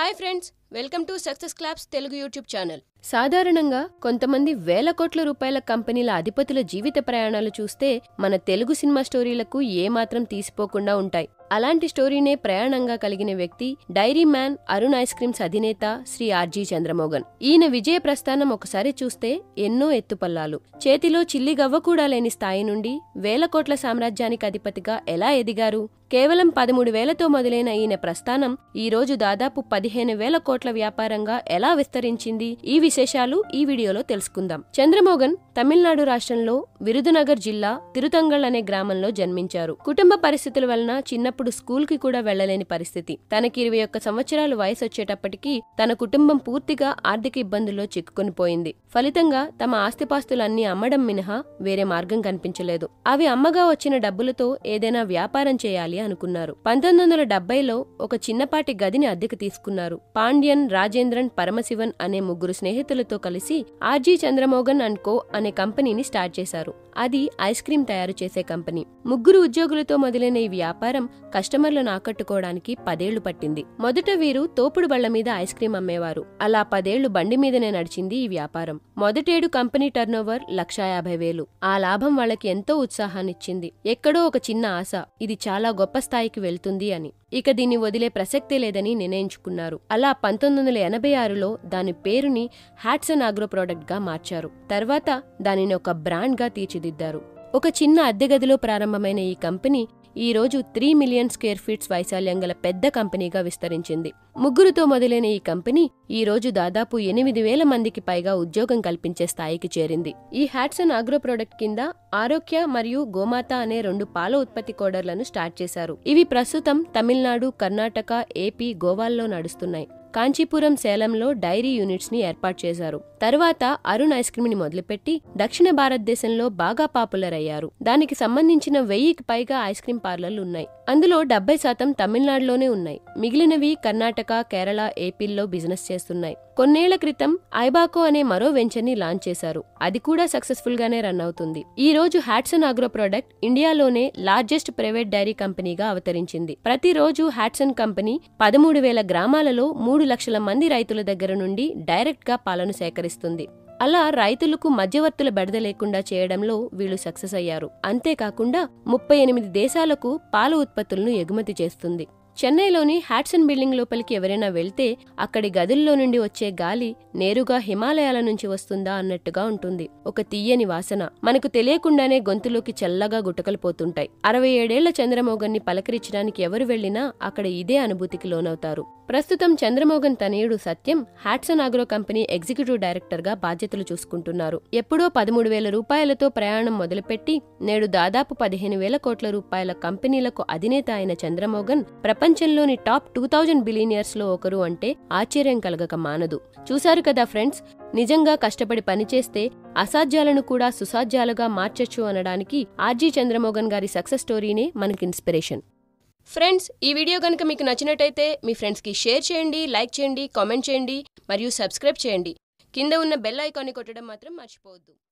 hi friends welcome to success clubs Telugu YouTube channel సాధారణంగా కొంతమంది వేల కోట్ల రూపాయల కంపెనీల అధిపతుల జీవిత ప్రయాణాలు చూస్తే మన తెలుగు సినిమా స్టోరీలకు ఏమాత్రం తీసిపోకుండా ఉంటాయి అలాంటి స్టోరీనే ప్రయాణంగా కలిగిన వ్యక్తి dairy man Arun ice creams అధినేత శ్రీ ఆర్జీ చంద్రమోగన్ ఈయన విజయ ప్రస్థానం ఒకసారి చూస్తే ఎన్నో ఎత్తుపల్లాలు చేతిలో చిల్లిగవ్వ కూడా లేని స్థాయి నుండి వేల కోట్ల సామ్రాజ్యానికి అధిపతిగా ఎలా ఎదిగారు కేవలం పదమూడు వేలతో మొదలైన ఈయన ప్రస్థానం ఈ రోజు దాదాపు పదిహేను వేల కోట్ల వ్యాపారంగా ఎలా విస్తరించింది ఈ విశేషాలు ఈ వీడియోలో తెలుసుకుందాం చంద్రమోగన్ తమిళనాడు రాష్ట్రంలో విరుదునగర్ జిల్లా తిరుతంగల్ అనే గ్రామంలో జన్మించారు కుటుంబ పరిస్థితుల వలన చిన్నప్పుడు స్కూల్ కి కూడా వెళ్లలేని పరిస్థితి తనకి ఇరవై ఒక్క సంవత్సరాలు వయసు వచ్చేటప్పటికీ తన కుటుంబం పూర్తిగా ఆర్థిక ఇబ్బందుల్లో చిక్కుకొని పోయింది ఫలితంగా తమ ఆస్తిపాస్తులన్నీ అమ్మడం మినహా వేరే మార్గం కనిపించలేదు అవి అమ్మగా వచ్చిన డబ్బులతో ఏదైనా వ్యాపారం చేయాలి అనుకున్నారు పంతొమ్మిది వందల డెబ్బైలో ఒక చిన్నపాటి గదిని అద్దెకు తీసుకున్నారు పాండ్యన్ రాజేంద్రన్ పరమశివన్ అనే ముగ్గురు స్నేహితులతో కలిసి ఆర్జీ చంద్రమోగన్ అండ్ కో అనే కంపెనీని స్టార్ట్ చేశారు అది ఐస్ క్రీం తయారు చేసే కంపెనీ ముగ్గురు ఉద్యోగులతో మొదలైన ఈ వ్యాపారం కస్టమర్లను ఆకట్టుకోవడానికి పదేళ్లు పట్టింది మొదట వీరు తోపుడు బళ్ల మీద ఐస్ క్రీం అమ్మేవారు అలా పదేళ్లు బండి మీదనే నడిచింది ఈ వ్యాపారం మొదటేడు కంపెనీ టర్నోవర్ లక్షా యాభై వేలు ఆ లాభం వాళ్ళకి ఎంతో ఉత్సాహాన్నిచ్చింది ఎక్కడో ఒక చిన్న ఆశ ఇది చాలా గొప్ప స్థాయికి వెళ్తుంది అని ఇక దీన్ని వదిలే ప్రసక్తే లేదని నిర్ణయించుకున్నారు అలా పంతొమ్మిది వందల ఎనభై ఆరులో దాని పేరుని హ్యాట్సన్ ఆగ్రో ప్రోడక్ట్ గా మార్చారు తర్వాత దానిని ఒక బ్రాండ్ గా తీర్చిదిద్దారు ఒక చిన్న అద్దె గదిలో ప్రారంభమైన ఈ కంపెనీ ఈ రోజు త్రీ మిలియన్ స్క్వేర్ ఫీట్స్ వైశాల్యం గల పెద్ద కంపెనీగా విస్తరించింది ముగ్గురుతో మొదలైన ఈ కంపెనీ ఈ రోజు దాదాపు ఎనిమిది వేల మందికి పైగా ఉద్యోగం కల్పించే స్థాయికి చేరింది ఈ హ్యాట్సన్ ఆగ్రో ప్రోడక్ట్ కింద ఆరోగ్య మరియు గోమాత అనే రెండు పాల ఉత్పత్తి కోడర్లను స్టార్ట్ చేశారు ఇవి ప్రస్తుతం తమిళనాడు కర్ణాటక ఏపీ గోవాల్లో నడుస్తున్నాయి కాంచీపురం సేలంలో డైరీ యూనిట్స్ ని ఏర్పాటు చేశారు తరువాత అరుణ్ ఐస్ క్రీమ్ ని మొదలుపెట్టి దక్షిణ భారతదేశంలో బాగా పాపులర్ అయ్యారు దానికి సంబంధించిన వెయ్యికి పైగా ఐస్ క్రీం పార్లర్లు ఉన్నాయి అందులో డెబ్బై శాతం తమిళనాడులోనే ఉన్నాయి మిగిలినవి కర్ణాటక కేరళ ఏపీల్లో బిజినెస్ చేస్తున్నాయి కొన్నేళ్ల క్రితం ఐబాకో అనే మరో వెంచర్ ని లాంచ్ చేశారు అది కూడా సక్సెస్ఫుల్ గానే రన్ అవుతుంది ఈ రోజు హ్యాట్సన్ ఆగ్రో ప్రోడక్ట్ ఇండియాలోనే లార్జెస్ట్ ప్రైవేట్ డైరీ కంపెనీగా అవతరించింది ప్రతిరోజు హ్యాట్సన్ కంపెనీ పదమూడు వేల గ్రామాలలో మూడు లక్షల మంది రైతుల దగ్గర నుండి డైరెక్ట్ గా పాలను సేకరిస్తుంది అలా రైతులకు మధ్యవర్తుల బెడద లేకుండా చేయడంలో వీళ్ళు సక్సెస్ అయ్యారు అంతేకాకుండా ముప్పై ఎనిమిది దేశాలకు పాల ఉత్పత్తులను ఎగుమతి చేస్తుంది చెన్నైలోని హ్యాట్సన్ బిల్డింగ్ లోపలికి ఎవరైనా వెళ్తే అక్కడి గదుల్లో నుండి వచ్చే గాలి నేరుగా హిమాలయాల నుంచి వస్తుందా అన్నట్టుగా ఉంటుంది ఒక తీయని వాసన మనకు తెలియకుండానే గొంతులోకి చల్లగా గుటకలు పోతుంటాయి అరవై ఏడేళ్ల చంద్రమోగన్ని పలకరించడానికి ఎవరు వెళ్లినా అక్కడ ఇదే అనుభూతికి లోనవుతారు ప్రస్తుతం చంద్రమోగన్ తనయుడు Satyam Hatsun Agro company executive director గా బాధ్యతలు చూసుకుంటున్నారు ఎప్పుడో పదమూడు వేల రూపాయలతో ప్రయాణం మొదలుపెట్టి నేడు దాదాపు పదిహేను వేల కోట్ల రూపాయల కంపెనీలకు అధినేత అయిన చంద్రమోగన్ ప్రపంచంలోని టాప్ టూ థౌజండ్ బిలీనియర్స్ లో ఒకరు అంటే ఆశ్చర్యం కలగక మానదు చూశారు కదా ఫ్రెండ్స్ నిజంగా కష్టపడి పనిచేస్తే అసాధ్యాలను కూడా సుసాధ్యాలుగా మార్చొచ్చు అనడానికి ఆర్జీ చంద్రమోగన్ గారి సక్సెస్ స్టోరీనే మనకి ఇన్స్పిరేషన్ ఫ్రెండ్స్ ఈ వీడియో కనుక మీకు నచ్చినట్టయితే మీ ఫ్రెండ్స్కి షేర్ చేయండి లైక్ చేయండి కామెంట్ చేయండి మరియు సబ్స్క్రైబ్ చేయండి కింద ఉన్న బెల్ ఐకాన్ని కొట్టడం మాత్రం మర్చిపోవద్దు